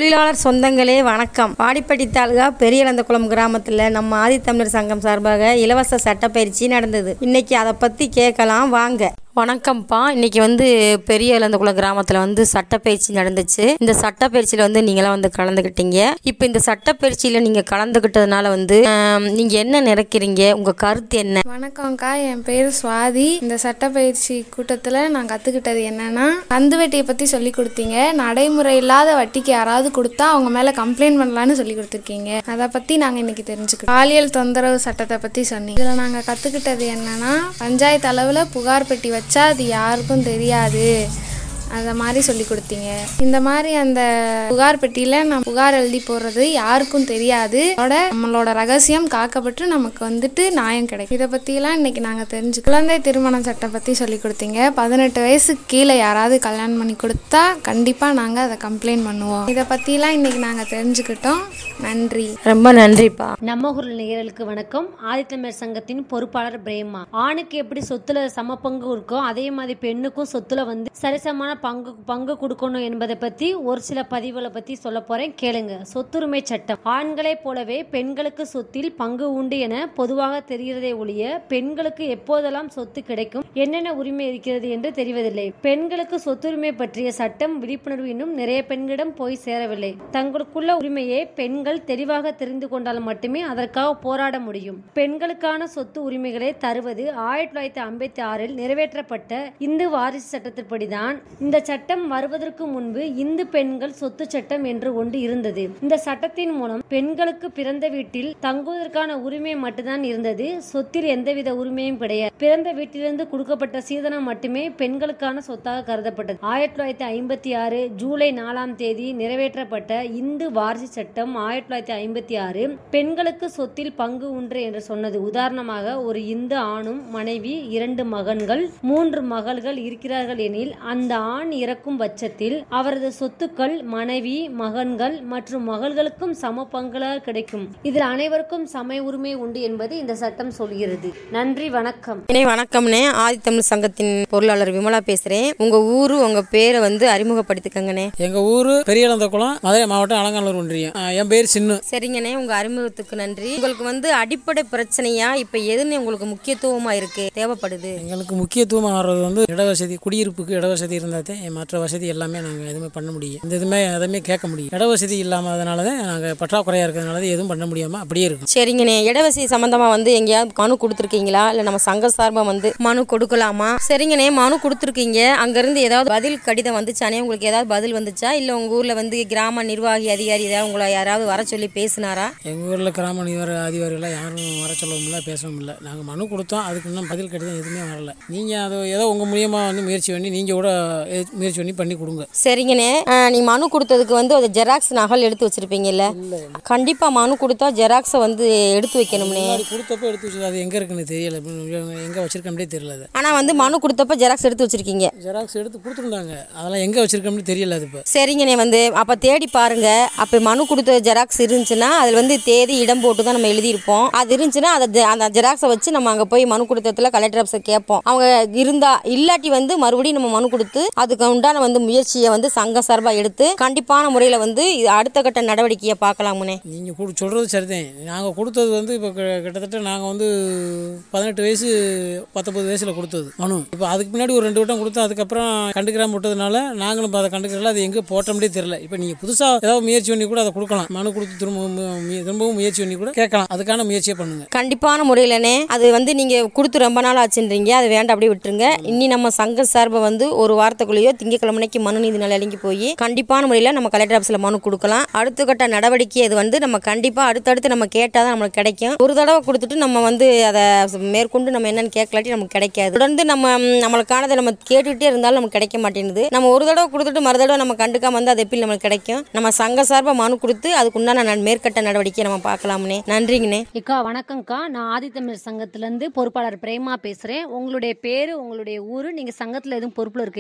தொழிலாளர் சொந்தங்களே வணக்கம் வாடிப்பட்டி தாலுகா பெரியலந்தகுளம் கிராமத்தில் நம்ம ஆதித்தமிழர் சங்கம் சார்பாக இலவச சட்டப்பயிற்சி நடந்தது இன்னைக்கு அதை பற்றி கேட்கலாம் வாங்க வணக்கம்ப்பா இன்னைக்கு வந்து பெரிய இளந்தகுளம் கிராமத்தில் வந்து சட்டப்பயிற்சி நடந்துச்சு இந்த சட்டப்பயிற்சியில் வந்து நீங்களாம் வந்து கலந்துக்கிட்டீங்க இப்போ இந்த சட்டப்பயிற்சியில் நீங்கள் கலந்துக்கிட்டதுனால வந்து ஆம், நீங்க என்ன நினைக்கிறீங்க உங்க கருத்து என்ன வணக்கம்க்கா என் பேர் சுவாதி இந்த சட்டப்பயிற்சி கூட்டத்தில் நான் கற்றுக்கிட்டது என்னன்னா கந்து வெட்டியை பற்றி சொல்லி கொடுத்தீங்க நடைமுறை இல்லாத வட்டிக்கு யாராவது கொடுத்தா அவங்க மேலே கம்ப்ளைண்ட் பண்ணலான்னு சொல்லி கொடுத்துருக்கீங்க அதை பற்றி நாங்கள் இன்னைக்கு தெரிஞ்சுக்கிட்டோம் பாலியல் தொந்தரவு சட்டத்தை பற்றி சொன்னீங்க இதில் நாங்கள் கற்றுக்கிட்டது என்னன்னா பஞ்சாயத்து அளவில் புகார் பெட்டி வச்சா அது யாருக்கும் தெரியாது அந்த மாதிரி சொல்லி கொடுத்தீங்க இந்த மாதிரி அந்த புகார் பெட்டியில் நம்ம புகார் எழுதி போடுறது யாருக்கும் தெரியாது அதோட நம்மளோட ரகசியம் காக்கப்பட்டு நமக்கு வந்துட்டு நியாயம் கிடைக்கும் இதை பற்றிலாம் இன்னைக்கு நாங்கள் தெரிஞ்சு குழந்தை திருமண சட்டம் பற்றி சொல்லி கொடுத்தீங்க பதினெட்டு வயசுக்கு கீழே யாராவது கல்யாணம் பண்ணி கொடுத்தா கண்டிப்பாக நாங்கள் அதை கம்ப்ளைண்ட் பண்ணுவோம் இதை பற்றிலாம் இன்னைக்கு நாங்கள் தெரிஞ்சுக்கிட்டோம் நன்றி ரொம்ப நன்றிப்பா நம்ம ஊரில் நேயர்களுக்கு வணக்கம் ஆதித்தமிழர் சங்கத்தின் பொறுப்பாளர் பிரேமா ஆணுக்கு எப்படி சொத்துல சம பங்கு இருக்கோ அதே மாதிரி பெண்ணுக்கும் சொத்துல வந்து சரிசமான பங்கு பங்கு கொடுக்கணும் என்பதை பத்தி ஒரு சில பதிவுகளை பத்தி சொல்ல போறேன் கேளுங்க சொத்துரிமை சட்டம் ஆண்களைப் போலவே பெண்களுக்கு சொத்தில் பங்கு உண்டு என பொதுவாக தெரிகிறதே ஒழிய பெண்களுக்கு எப்போதெல்லாம் சொத்து கிடைக்கும் என்னென்ன உரிமை இருக்கிறது என்று தெரிவதில்லை பெண்களுக்கு சொத்துரிமை பற்றிய சட்டம் விழிப்புணர்வு இன்னும் நிறைய பெண்களிடம் போய் சேரவில்லை தங்களுக்குள்ள உரிமையை பெண்கள் தெளிவாக தெரிந்து கொண்டால் மட்டுமே அதற்காக போராட முடியும் பெண்களுக்கான சொத்து உரிமைகளை தருவது ஆயிரத்தி தொள்ளாயிரத்தி ஐம்பத்தி ஆறில் நிறைவேற்றப்பட்ட இந்து வாரிசு சட்டத்தின்படிதான் இந்த சட்டம் வருவதற்கு முன்பு இந்து பெண்கள் சொத்து சட்டம் என்று ஒன்று இருந்தது இந்த சட்டத்தின் மூலம் பெண்களுக்கு பிறந்த வீட்டில் தங்குவதற்கான உரிமை மட்டும்தான் இருந்தது சொத்தில் எந்தவித உரிமையும் கிடையாது பிறந்த வீட்டிலிருந்து கொடுக்கப்பட்ட சீதனம் மட்டுமே பெண்களுக்கான சொத்தாக கருதப்பட்டது ஆயிரத்தி தொள்ளாயிரத்தி ஐம்பத்தி ஆறு ஜூலை நாலாம் தேதி நிறைவேற்றப்பட்ட இந்து வாரிசு சட்டம் ஆயிரத்தி தொள்ளாயிரத்தி ஐம்பத்தி ஆறு பெண்களுக்கு சொத்தில் பங்கு உண்டு என்று சொன்னது உதாரணமாக ஒரு இந்து ஆணும் மனைவி இரண்டு மகன்கள் மூன்று மகள்கள் இருக்கிறார்கள் எனில் அந்த ஆண் இறக்கும் பட்சத்தில் அவரது சொத்துக்கள் மனைவி மகன்கள் மற்றும் மகள்களுக்கும் சம பங்களாக கிடைக்கும் இதில் அனைவருக்கும் சம உரிமை உண்டு என்பது இந்த சட்டம் சொல்கிறது நன்றி வணக்கம் இணை வணக்கம்னே ஆதித்தமிழ் சங்கத்தின் பொருளாளர் விமலா பேசுறேன் உங்க ஊரு உங்க பேரை வந்து அறிமுகப்படுத்திக்கங்கண்ணே எங்க ஊரு பெரியநந்தகுளம் மதுரை மாவட்டம் அலங்காநல்லூர் ஒன்றியம் ஆஹ் என் பேர் சின்னு சரிங்கண்ணே உங்க அறிமுகத்துக்கு நன்றி உங்களுக்கு வந்து அடிப்படை பிரச்சனையா இப்ப எதுன்னு உங்களுக்கு முக்கியத்துவமா இருக்கு தேவைப்படுது எங்களுக்கு முக்கியத்துவமாக வர்றது வந்து இடவசதி குடியிருப்புக்கு இடவசதி இருந்தால் தான் மற்ற வசதி எல்லாமே நாங்கள் எதுவுமே பண்ண முடியும் இந்த இதுமே எதுவுமே கேட்க முடியும் இடவசதி இல்லாமதனால தான் நாங்கள் பற்றாக்குறையாக இருக்கிறதுனால தான் எதுவும் பண்ண முடியாமல் அப்படியே இருக்கும் சரிங்கண்ணே இடவசதி சம்பந்தமா வந்து எங்கேயாவது மனு கொடுத்துருக்கீங்களா இல்ல நம்ம சங்க சார்பா வந்து மனு கொடுக்கலாமா சரிங்கண்ணே மனு கொடுத்துருக்கீங்க அங்கிருந்து ஏதாவது பதில் கடிதம் வந்துச்சானே உங்களுக்கு ஏதாவது பதில் வந்துச்சா இல்ல உங்க ஊர்ல வந்து கிராம நிர்வாகி அதிகாரி ஏதாவது உங்களை யாராவது வர சொல்லி பேசினாரா எங்கள் ஊரில் கிராம நிவார அதிகாரிகளாம் யாரும் வர சொல்லவும் இல்லை பேசவும் இல்லை நாங்கள் மனு கொடுத்தோம் அதுக்கு இன்னும் பதில் கடிதம் எதுவுமே வரல நீங்கள் அதை ஏதோ உங்கள் மூலியமாக வந்து முயற்சி பண்ணி நீங்கள் கூட எ- முயற்சி பண்ணி பண்ணி கொடுங்க சரிங்கண்ணே அஹ், நீ மனு கொடுத்ததுக்கு வந்து ஒரு ஜெராக்ஸ் நகல் எடுத்து வச்சிருப்பீங்கல்ல கண்டிப்பா மனு கொடுத்தா ஜெராக்ஸை வந்து எடுத்து வைக்கணும்னே முன்னாடி கொடுத்தப்போ எடுத்து வச்சது அது எங்கே இருக்குன்னு தெரியல எங்கே வச்சிருக்கோம்னே தெரியல அது ஆனா வந்து மனு கொடுத்தப்ப ஜெராக்ஸ் எடுத்து வச்சிருக்கீங்க ஜெராக்ஸ் எடுத்து கொடுத்துருந்தாங்க அதெல்லாம் எங்கே வச்சிருக்கோம்னு தெரியல அது இப்போ சரிங்கண்ணே வந்து அப்போ தேடி பாருங்க அப்போ மனு கொடுத்த ஜெராக்ஸ் இருந்துச்சுன்னா அதில் வந்து தேதி இடம் போட்டு தான் நம்ம எழுதியிருப்போம் அது இருந்துச்சுன்னா அதை ஜெ- அந்த ஜெராக்ஸை வச்சு நம்ம அங்கே போய் மனு கொடுத்ததுல கலெக்டர் ஆஃபீஸை கேட்போம் அவங்க இருந்தா இல்லாட்டி வந்து மறுபடியும் நம்ம மனு கொடுத்து அதுக்கு உண்டான வந்து முயற்சியை வந்து சங்க சார்பாக எடுத்து கண்டிப்பான முறையில் வந்து இது அடுத்த கட்ட நடவடிக்கையை பார்க்கலாமுனே நீங்கள் கொடு சொல்கிறது சரிதான் நாங்கள் கொடுத்தது வந்து இப்போ கிட்டத்தட்ட நாங்கள் வந்து பதினெட்டு வயசு பத்தொம்பது வயசில் கொடுத்தது மனு இப்போ அதுக்கு முன்னாடி ஒரு ரெண்டு வட்டம் கொடுத்தோம் அதுக்கப்புறம் கண்டுக்கிறாம விட்டதுனால நாங்களும் இப்போ அதை கண்டுக்கிறல அது எங்கே போட்டோம்னே தெரியல இப்போ நீங்கள் புதுசாக ஏதாவது முயற்சி பண்ணி கூட அதை கொடுக்கலாம் மனு கொடுத்து திரும்பவும் மு- திரும்பவும் முயற்சி பண்ணி கூட கேட்கலாம் அதுக்கான முயற்சியை பண்ணுங்கள் கண்டிப்பான முறையிலனே அது வந்து நீங்கள் கொடுத்து ரொம்ப நாள் ஆச்சுன்றீங்க அது வேண்டாம் அப்படியே விட்டுருங்க இனி நம்ம சங்க சார்பை வந்து ஒரு வாரத்துக்குள்ளேயோ திங்கக்கிழமைக்கு மனு நீதி நிலைக்கு போய் கண்டிப்பான முறையில் நம்ம கலெக்டர் ஆஃபீஸில் மனு கொடுக்கலாம் அடுத்த கட்ட நடவடிக்கை இது வந்து நம்ம கண்டிப்பாக அடுத்தடுத்து நம்ம கேட்டால் தான் நம்மளுக்கு கிடைக்கும் ஒரு தடவை கொடுத்துட்டு நம்ம வந்து அதை மேற்கொண்டு நம்ம என்னன்னு கேட்கலாட்டி நமக்கு கிடைக்காது தொடர்ந்து நம்ம ம், நம்மளுக்கானதை நம்ம கேட்டுக்கிட்டே இருந்தாலும் நமக்கு கிடைக்க மாட்டேங்குது நம்ம ஒரு தடவை கொடுத்துட்டு மறு தடவை நம்ம கண்டுக்காம வந்து அது எப்படி நம்மளுக்கு கிடைக்கும் நம்ம சங்க சார்பாக மனு கொடுத்து அதுக்கு உண்டான ந- மேற்கட்ட நடவடிக்கையை நம்ம பார்க்கலாம்னே நன்றிங்கண்ணே இக்கா வணக்கம்க்கா நான் ஆதித்தமிழ் சங்கத்திலேருந்து பொறுப்பாளர் பிரேமா பேசுகிறேன் உங்களுடைய பேர் உங்களுடைய ஊர் நீங்கள் சங்கத்தில் எதுவும் பொறுப்பில் இருக்கீங்களா உங்களை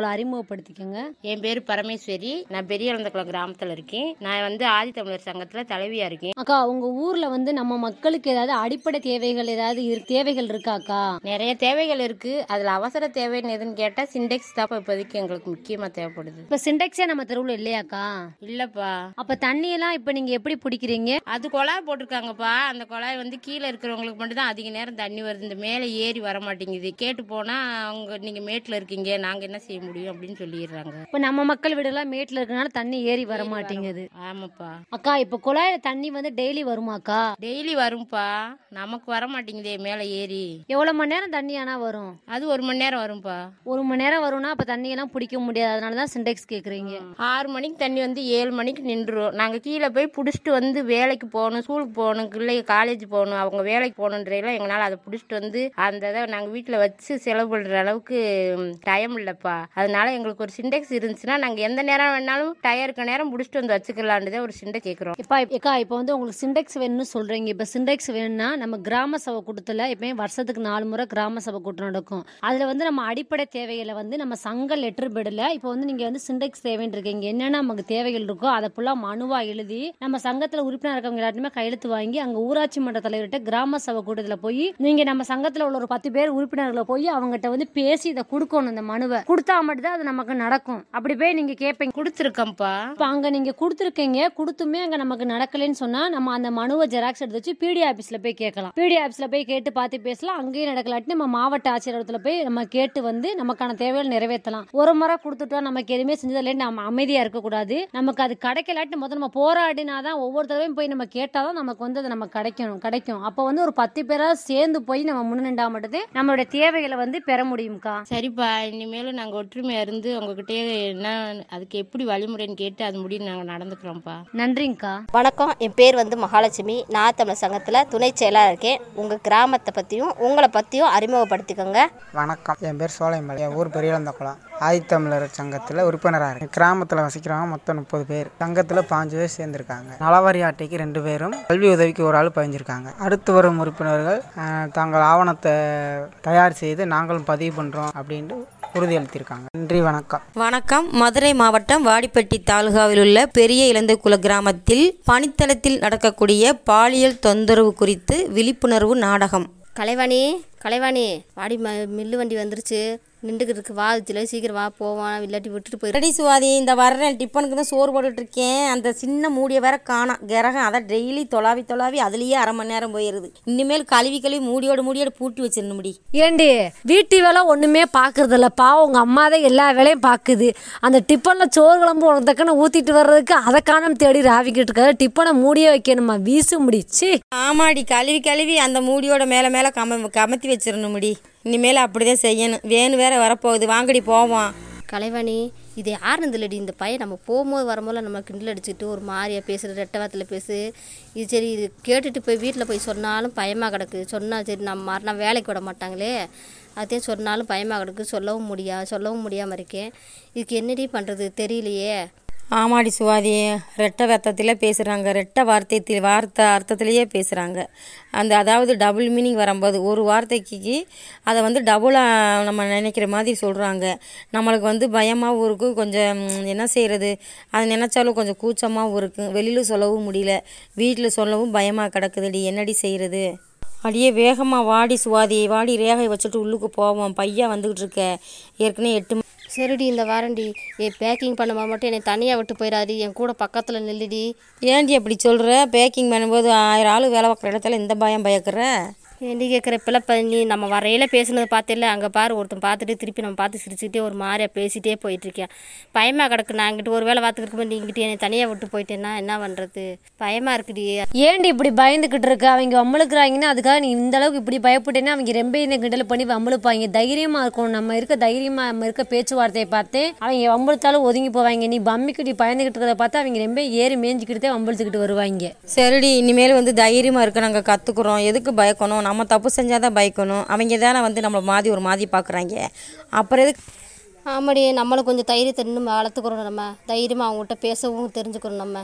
உங்களை அறிமுகப்படுத்திக்கோங்க என் பேர் பரமேஸ்வரி நான் பெரிய இளந்தக்குளம் கிராமத்தில் இருக்கேன் நான் வந்து ஆதித்தமிழர் சங்கத்தில் தலைவியாக இருக்கேன் அக்கா உங்க ஊர்ல வந்து நம்ம மக்களுக்கு ஏதாவது அடிப்படை தேவைகள் ஏதாவது இரு- தேவைகள் இருக்காக்கா நிறைய தேவைகள் இருக்குது அதில் அவசர தேவைன்னு எதுன்னு கேட்டால் சிண்டெக்ஸ் தான் இப்போதைக்கு எங்களுக்கு முக்கியமாக தேவைப்படுது இப்ப சிண்டெக்ஸே நம்ம தெருவுல இல்லையாக்கா இல்லைப்பா அப்ப தண்ணியெல்லாம் இப்ப நீங்க எப்படி பிடிக்கிறீங்க அது குழாய் போட்டிருக்காங்கப்பா அந்த குழாய் வந்து கீழே இருக்கிறவங்களுக்கு மட்டும் தான் அதிக நேரம் தண்ணி வருது இந்த மேலே ஏறி வர மாட்டேங்குது கேட்டு போனால் அவங்க நீங்கள் மேட்டில் இருக்கீங்க நாங்கள் என்ன செய்ய முடியும் அப்படின்னு சொல்லிடுறாங்க இப்ப நம்ம மக்கள் வீடுலாம் மேட்ல இருக்கனால தண்ணி ஏறி வர மாட்டேங்குது ஆமாப்பா அக்கா இப்ப குழாயில தண்ணி வந்து டெய்லி வருமாக்கா டெய்லி வரும்ப்பா நமக்கு வர மாட்டேங்குதே மேலே ஏறி எவ்வளவு மணி நேரம் தண்ணி ஆனா வரும் அது ஒரு மணி நேரம் வரும்ப்பா ஒரு மணி நேரம் வரும்னா அப்ப தண்ணியெல்லாம் பிடிக்க முடியாது அதனாலதான் சிண்டெக்ஸ் கேக்குறீங்க ஆறு மணிக்கு தண்ணி வந்து ஏழு மணிக்கு நின்றுரும் நாங்கள் கீழே போய் பிடிச்சிட்டு வந்து வேலைக்கு போகணும் ஸ்கூலுக்கு போகணும் இல்லை காலேஜ் போகணும் அவங்க வேலைக்கு போகணுன்றதுலாம் எங்களால் அதை பிடிச்சிட்டு வந்து அந்த இதை நாங்கள் வீட்டில் வச்சு செலவு பண்ணுற அளவுக்கு டைம் இல்லைப்பா அதனால எங்களுக்கு ஒரு சிண்டெக்ஸ் இருந்துச்சுன்னா நாங்கள் எந்த நேரம் வேணாலும் டயருக்கு நேரம் பிடிச்சிட்டு வந்து வச்சுக்கலான்றதே ஒரு சிண்டை கேட்குறோம் இப்ப ஏக்கா இப்போ வந்து உங்களுக்கு சிண்டெக்ஸ் வேணும்னு சொல்றீங்க இப்ப சிண்டெக்ஸ் வேணும்னா நம்ம கிராம சபை கூட்டத்துல எப்பயும் வருஷத்துக்கு நாலு முறை கிராம சபை கூட்டம் நடக்கும் அதுல வந்து நம்ம அடிப்படை தேவைகளை வந்து நம்ம சங்க லெட்டர் பெடில் இப்போ வந்து நீங்க வந்து சிண்டெக்ஸ் தேவைன்னு இருக்கீங்க என்னென்ன நமக்கு தேவைகள் இருக்கோ அதை ஃபுல்லா மனுவா எழுதி நம்ம சங்கத்துல உறுப்பினர் இருக்கவங்க எல்லாருமே கையெழுத்து வாங்கி அங்க ஊராட்சி மன்ற தலைவர்கிட்ட கிராம சபை கூட்டத்துல போய் நீங்க நம்ம சங்கத்துல உள்ள ஒரு பத்து பேர் உறுப்பினர்களை போய் அவங்ககிட்ட வந்து பேசி இதை கொடுக்கணும் இந்த மனுவை கொடுத்தா மட்டும்தான் அது நமக்கு நடக்கும் அப்படி போய் நீங்க கேட்பீங்க கொடுத்துருக்கோம்ப்பா இப்போ அங்கே நீங்கள் கொடுத்துருக்கீங்க கொடுத்துமே அங்கே நமக்கு நடக்கலைன்னு சொன்னால் நம்ம அந்த மனுவை ஜெராக்ஸ் எடுத்து வச்சு பிடி ஆஃபீஸில் போய் கேட்கலாம் பிடி ஆஃபீஸில் போய் கேட்டு பார்த்து பேசலாம் அங்கேயும் நடக்கலாட்டி நம்ம மாவட்ட ஆட்சியரத்தில் போய் நம்ம கேட்டு வந்து நமக்கான தேவைகள் நிறைவேற்றலாம் ஒரு முறை கொடுத்துட்டோம் நமக்கு எதுவுமே செஞ்சதில்லை நம்ம அமைதியாக இருக்கக்கூடாது நமக்கு அது கிடைக்கலாட்டி முதல்ல நம்ம போராடினா தான் ஒவ்வொரு தடவையும் போய் நம்ம கேட்டால் தான் நமக்கு வந்து அது நமக்கு கிடைக்கணும் கிடைக்கும் அப்போ வந்து ஒரு பத்து பேராக சேர்ந்து போய் நம்ம முன்னின்றா மட்டும்தான் நம்மளுடைய தேவைகளை வந்து பெற முடியும்க்கா சரிப்பா இனிமேலும் நாங்கள் ஒற்றுமையாக இருந்து உங்ககிட்டயே என்ன அதுக்கு எப்படி வழிமுறைன்னு கேட்டு அது முடியும் நாங்கள் நடந்துக்கிறோம்ப்பா நன்றிங்கக்கா வணக்கம் என் பேர் வந்து மகாலட்சுமி நான் தமிழ் சங்கத்தில் துணை செயலாளர் இருக்கேன் உங்கள் கிராமத்தை பற்றியும் உங்களை பற்றியும் அறிமுகப்படுத்திக்கோங்க வணக்கம் என் பேர் சோலைமலை என் ஊர் பெரியளந்தக்குளம் ஆதித்தமிழர் சங்கத்தில் உறுப்பினராக இருக்கேன் கிராமத்தில் வசிக்கிறவங்க மொத்தம் முப்பது பேர் சங்கத்தில் பாஞ்சு பேர் சேர்ந்துருக்காங்க நலவாரி அட்டைக்கு ரெண்டு பேரும் கல்வி உதவிக்கு ஒரு ஆள் பதிஞ்சிருக்காங்க அடுத்து வரும் உறுப்பினர்கள் அஹ், தாங்கள் ஆவணத்தை தயார் செய்து நாங்களும் பதிவு பண்ணுறோம் அப்படின்ட்டு உறுதியளித்திருக்காங்க நன்றி வணக்கம் வணக்கம் மதுரை மாவட்டம் வாடிப்பட்டி தாலுகாவில் உள்ள பெரிய இளந்தக்குள கிராமத்தில் பணித்தளத்தில் நடக்கக்கூடிய பாலியல் தொந்தரவு குறித்து விழிப்புணர்வு நாடகம் கலைவாணி கலைவாணி வாடி ம மில்லு வண்டி வந்துருச்சு நின்றுக்கிட்டு இருக்கு வா சில சீக்கிரம் வா போவான் இல்லாட்டி விட்டுட்டு போயிரு ரெடி சுவாதி இந்த வர்றேன் டிஃபனுக்கு தான் சோறு போட்டுட்டு இருக்கேன் அந்த சின்ன மூடிய வேற காணோம் கிரகம் அதை டெய்லி தொலாவி தொலாவி அதுலேயே அரை மணி நேரம் போயிடுது இனிமேல் கழுவி கழுவி மூடியோட மூடியோட பூட்டி வச்சிடணும் முடி ஏண்டி வீட்டு வேலை ஒன்றுமே பார்க்கறது இல்லப்பா உங்கள் அம்மா தான் எல்லா வேலையும் பார்க்குது அந்த டிப்பனில் சோறு குழம்பு உனக்கு தக்கன ஊற்றிட்டு வர்றதுக்கு அதை காணாம தேடி ராவிக்கிட்டு இருக்காரு டிப்பனை மூடியே வைக்கணுமா வீசு முடிச்சு ஆமாடி கழுவி கழுவி அந்த மூடியோட மேலே மேலே கம கமத்தி வச்சிடணும் முடி இனிமேல் அப்படிதான் செய்யணும் வேணு வேற வரப்போகுது வாங்கடி போவோம் கலைவாணி இது யாருன்னு இல்லடி இந்த பையன் நம்ம போகும்போது வரும்போது நம்ம கிண்டல் அடிச்சுட்டு ஒரு மாதிரியா பேசுகிற ரெட்டை வாரத்தில் பேசு இது சரி இது கேட்டுட்டு போய் வீட்டில் போய் சொன்னாலும் பயமாக கிடக்கு சொன்னால் சரி நம்ம மறுநாள் வேலைக்கு விட மாட்டாங்களே அதே சொன்னாலும் பயமாக கிடக்கு சொல்லவும் முடியா சொல்லவும் முடியாமல் இருக்கேன் இதுக்கு என்னடி பண்ணுறது தெரியலையே ஆமாடி சுவாதி ரெட்டை ரத்தத்தில் பேசுகிறாங்க ரெட்டை வார்த்தை வார்த்தை அர்த்தத்திலேயே பேசுகிறாங்க அந்த அதாவது டபுள் மீனிங் வரும்போது ஒரு வார்த்தைக்கு அதை வந்து டபுளாக நம்ம நினைக்கிற மாதிரி சொல்கிறாங்க நம்மளுக்கு வந்து பயமாகவும் இருக்கும் கொஞ்சம் ம், என்ன செய்கிறது அதை நினச்சாலும் கொஞ்சம் கூச்சமாகவும் இருக்கும் வெளியில் சொல்லவும் முடியல வீட்டில் சொல்லவும் பயமாக கிடக்குதுடி என்னடி செய்கிறது அடியே வேகமாக வாடி சுவாதி வாடி ரேகை வச்சுட்டு உள்ளுக்கு போவோம் பையன் வந்துக்கிட்டு இருக்க ஏற்கனவே எட்டு மணி சரிடி இந்த வாரண்டி ஏ பேக்கிங் பண்ணும்போது மட்டும் என்னை தனியாக விட்டு போயிடாது என் கூட பக்கத்தில் நில்லுடி ஏன்டி அப்படி சொல்கிற பேக்கிங் பண்ணும்போது ஆயிரம் ஆள் வேலை பார்க்குற இடத்துல இந்த பயம் பயக்கிற ஏண்டி கேட்குற இப்பெல்லாம் பண்ணி நம்ம வரையில பேசுனதை பார்த்தில்ல அங்கே பாரு ஒருத்தன் பார்த்துட்டு திருப்பி நம்ம பார்த்து சிரிச்சுக்கிட்டே ஒரு மாதிரியா பேசிட்டே போயிட்டுருக்கேன் பயமாக கிடக்கு நான் இங்கிட்டு ஒரு வேலை பார்த்துக்கிட்டு இருக்கும்போது நீங்கிட்ட என்னை தனியாக விட்டு போயிட்டேன்னா என்ன பண்ணுறது பயமாக இருக்குடி ஏண்டி இப்படி பயந்துக்கிட்டு இருக்க அவங்க வம்பளுக்குறாங்கன்னா அதுக்காக நீ இந்த அளவுக்கு இப்படி பயப்பட்டேன்னா அவங்க ரொம்ப இந்த கிண்டல் பண்ணி வம்பளுப்பாங்க தைரியமாக இருக்கணும் நம்ம இருக்க தைரியமாக நம்ம இருக்க பேச்சுவார்த்தையை பார்த்து அவங்க வம்பளுத்தாலும் ஒதுங்கி போவாங்க நீ பம்மிக்கிட்டு பயந்துக்கிட்டு இருக்கிறத பார்த்து அவங்க ரொம்ப ஏறி மேய்ஞ்சிக்கிட்டு வம்பளுத்துக்கிட்டு வருவாங்க சரிடி இனிமேல் வந்து தைரியமாக இருக்க நாங்கள் கற்றுக்குறோம் எதுக்கு பயக்கணும் நம்ம தப்பு செஞ்சால் தான் பயக்கணும் அவங்க தானே வந்து நம்மளை மாதிரி ஒரு மாதிரி பார்க்குறாங்க அப்புறம் எதுக்கு ஆமாடி நம்மளும் கொஞ்சம் தைரியத்தை இன்னும் வளர்த்துக்கிறோம் நம்ம தைரியமாக அவங்ககிட்ட பேசவும் தெரிஞ்சுக்கிறோம் நம்ம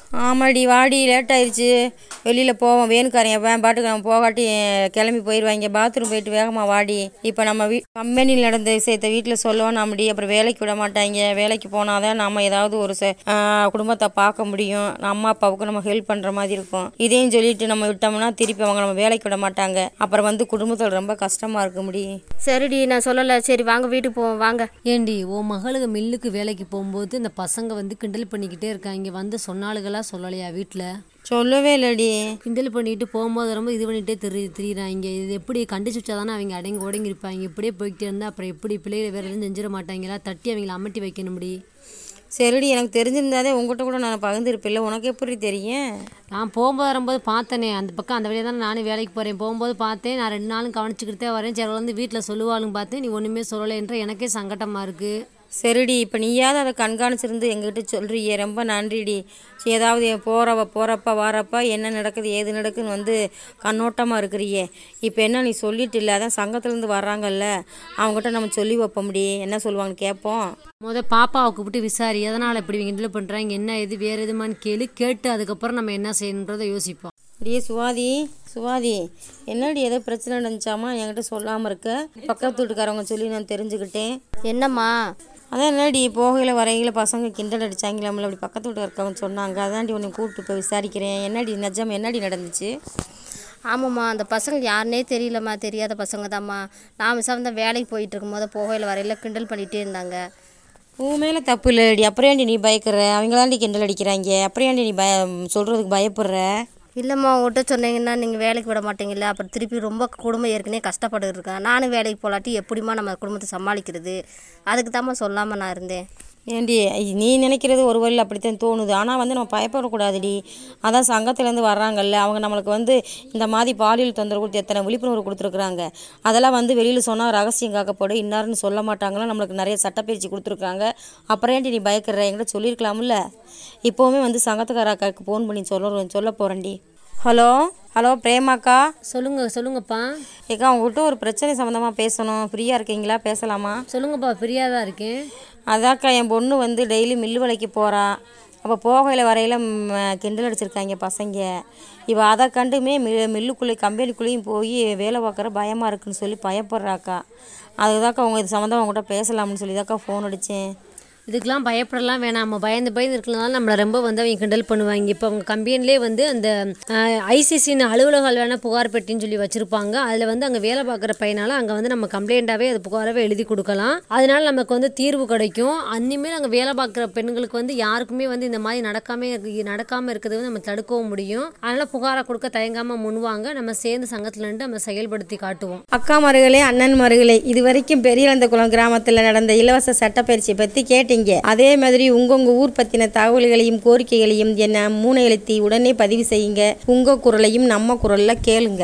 ஆமாடி வாடி லேட் ஆயிடுச்சு வெளியில் போவோம் வேணுக்காரன் வேன் பாட்டுக்கு நம்ம போகாட்டி கிளம்பி போயிடுவாங்க பாத்ரூம் போயிட்டு வேகமாக வாடி இப்போ நம்ம வீ கம்பெனியில் நடந்த விஷயத்த வீட்டில் சொல்லுவோம் நம்மடி அப்புறம் வேலைக்கு விட மாட்டாங்க வேலைக்கு போனால் தான் நம்ம ஏதாவது ஒரு ச ஆ, குடும்பத்தை பார்க்க முடியும் அம்மா அப்பாவுக்கு நம்ம ஹெல்ப் பண்ணுற மாதிரி இருக்கும் இதையும் சொல்லிட்டு நம்ம விட்டோம்னா திருப்பி அவங்க நம்ம வேலைக்கு விட மாட்டாங்க அப்புறம் வந்து குடும்பத்தில் ரொம்ப கஷ்டமாக இருக்க முடியும் சரிடி நான் சொல்லலை சரி வாங்க வீட்டுக்கு போவோம் வாங்க ஏண்டி உன் மகளுக்கு மில்லுக்கு வேலைக்கு போகும்போது இந்த பசங்க வந்து கிண்டல் பண்ணிக்கிட்டே இருக்காங்க வந்து சொன்னாளுகளா சொல்லலையா வீட்டில் சொல்லவே இல்லடி கிண்டல் பண்ணிட்டு போகும்போது ரொம்ப இது பண்ணிட்டே திரி திரியிறாங்க இது எப்படி கண்டிச்சு வச்சா தானே அவங்க அடங்கி உடங்கி இருப்பாங்க இப்படியே போய்கிட்டே இருந்தால் அப்புறம் எப்படி பிள்ளைகளை வேற எதுவும் செஞ்சிட மாட்டாங்களா தட்டி அவங்கள அமட்டி வைக்கணும்டி சரிடி எனக்கு தெரிஞ்சிருந்தாதே உங்ககிட்ட கூட நான் பகிர்ந்துருப்பில்ல உனக்கு எப்படி தெரியும் நான் போகும்போது வரும்போது பார்த்தனே அந்த பக்கம் அந்த வழியாக தானே நானும் வேலைக்கு போகிறேன் போகும்போது பார்த்தேன் நான் ரெண்டு நாளும் கவனிச்சுக்கிட்டே வரேன் சரி அவள் வந்து வீட்டில் சொல்லுவாளுங்க பார்த்தேன் நீ ஒன்றுமே சொல்லலைன்ற எனக்கே சங்கட்டமாக இருக்குது சரிடி இப்போ நீயாவது அதை கண்காணிச்சிருந்து எங்ககிட்ட சொல்றியே ரொம்ப நன்றிடி ஏதாவது போகிறவ போகிறப்ப வாரப்ப என்ன நடக்குது ஏது நடக்குதுன்னு வந்து கண்ணோட்டமாக இருக்கிறியே இப்போ என்ன நீ சொல்லிட்டு இல்லை அதான் சங்கத்துலேருந்து வர்றாங்கல்ல அவங்ககிட்ட நம்ம சொல்லி வைப்போம் முடி என்ன சொல்லுவாங்கன்னு கேட்போம் முத பாப்பாவை கூப்பிட்டு விசாரி எதனால் இப்படி இவங்க கிண்டல் பண்ணுறாங்க என்ன இது வேறு எதுமான்னு கேளு கேட்டு அதுக்கப்புறம் நம்ம என்ன செய்யணுன்றதை யோசிப்போம் அடியே சுவாதி சுவாதி என்னடி ஏதோ பிரச்சனை நடந்துச்சாமா என்கிட்ட சொல்லாமல் இருக்க பக்கத்து வீட்டுக்காரவங்க சொல்லி நான் தெரிஞ்சுக்கிட்டேன் என்னம்மா அதான் என்னடி போகையில் வரையில பசங்க கிண்டல் அடிச்சாங்களாம்ல அப்படி பக்கத்து வீட்டு இருக்கவங்க சொன்னாங்க அதான்டி உன்னை கூப்பிட்டு போய் விசாரிக்கிறேன் என்னடி நிஜம் என்னடி நடந்துச்சு ஆமாம்மா அந்த பசங்க யாருனே தெரியலம்மா தெரியாத பசங்க தாம்மா நான் விசாரம் தான் வேலைக்கு போயிட்டு இருக்கும்போது போகையில் வரையில கிண்டல் பண்ணிகிட்டே இருந்தாங்க உன் மேலே தப்பு இல்லைடி அப்புறம் ஏன்டி நீ பயக்கிற அவங்களாண்டி கிண்டல் அடிக்கிறாங்க அப்புறம் ஏன்டி நீ பய சொல்கிறதுக்கு பயப்படுற இல்லைம்மா உங்கள்கிட்ட சொன்னீங்கன்னா நீங்கள் வேலைக்கு விட மாட்டீங்கல்ல அப்புறம் திருப்பி ரொம்ப குடும்பம் ஏற்கனவே கஷ்டப்பட்டு இருக்கேன் நானும் வேலைக்கு போகலாட்டி எப்படிம்மா நம்ம குடும்பத்தை சமாளிக்கிறது அதுக்கு தாம்மா சொல்லாமல் நான் இருந்தேன் ஏண்டி நீ நினைக்கிறது ஒரு வழியில் அப்படித்தான் தோணுது ஆனால் வந்து நம்ம பயப்படக்கூடாதுடி அதான் சங்கத்துலேருந்து வர்றாங்கல்ல அவங்க நம்மளுக்கு வந்து இந்த மாதிரி பாலியல் தொந்தரவு கொடுத்து எத்தனை விழிப்புணர்வு கொடுத்துருக்குறாங்க அதெல்லாம் வந்து வெளியில் சொன்னால் ரகசியம் காக்கப்படும் இன்னாருன்னு சொல்ல மாட்டாங்களா நம்மளுக்கு நிறைய சட்டப்பயிற்சி கொடுத்துருக்காங்க அப்புறம் ஏன்டி நீ பயக்கிற என்கிட்ட சொல்லியிருக்கலாம்ல இப்போவுமே வந்து சங்கத்துக்கார அக்காவுக்கு ஃபோன் பண்ணி சொல்ல சொல்ல போகிறேன்டி ஹலோ ஹலோ பிரேமாக்கா சொல்லுங்க சொல்லுங்கப்பா ஏக்கா உங்கள்கிட்ட ஒரு பிரச்சனை சம்மந்தமாக பேசணும் ஃப்ரீயாக இருக்கீங்களா பேசலாமா சொல்லுங்கப்பா ஃப்ரீயாக தான் இருக்கேன் அதாக்கா என் பொண்ணு வந்து டெய்லி மில்லு வேலைக்கு போகிறா அப்போ போகையில் வரையில் ம், கிண்டல் அடிச்சிருக்காங்க பசங்க இவ அதை கண்டுமே மி மில்லுக்குள்ளே கம்பெனிக்குள்ளேயும் போய் வேலை பார்க்குற பயமாக இருக்குன்னு சொல்லி பயப்படுறாக்கா அதுதாக்கா உங்கள் இது சம்மந்தமாக உங்கள்கிட்ட பேசலாம்னு சொல்லி தாக்கா ஃபோன் அடித்தேன் இதுக்கெல்லாம் பயப்படலாம் வேணாம் நம்ம பயந்து பயந்து இருக்கலாம் நம்மளை ரொம்ப வந்து அவங்க கிண்டல் பண்ணுவாங்க இப்போ அவங்க கம்பெனிலே வந்து அந்த ஐசிசின்னு அலுவலகம் வேணால் புகார் பெட்டின்னு சொல்லி வச்சுருப்பாங்க அதில் வந்து அங்கே வேலை பார்க்குற பையனால அங்கே வந்து நம்ம கம்ப்ளைண்ட்டாகவே அது புகாராகவே எழுதி கொடுக்கலாம் அதனால நமக்கு வந்து தீர்வு கிடைக்கும் அன்னிமேல் அங்கே வேலை பார்க்குற பெண்களுக்கு வந்து யாருக்குமே வந்து இந்த மாதிரி நடக்காம இருக்கு- நடக்காம இருக்கிறது வந்து நம்ம தடுக்கவும் முடியும் அதனால் புகாரை கொடுக்க தயங்காமல் முன்வாங்க நம்ம சேர்ந்து சங்கத்துல இருந்து நம்ம செயல்படுத்தி காட்டுவோம் அக்காமார்களே அண்ணன்மார்களே இது வரைக்கும் பெரியநந்தகுளம் கிராமத்தில் நடந்த இலவச சட்டப்பயிற்சியை பற்றி கேட்டீங்க அதே மாதிரி உங்கவுங்க ஊர் பற்றின தகவல்களையும் கோரிக்கைகளையும் என்ன மூணு எழுத்தி உடனே பதிவு செய்யுங்க உங்கள் குரலையும் நம்ம குரலில் கேளுங்க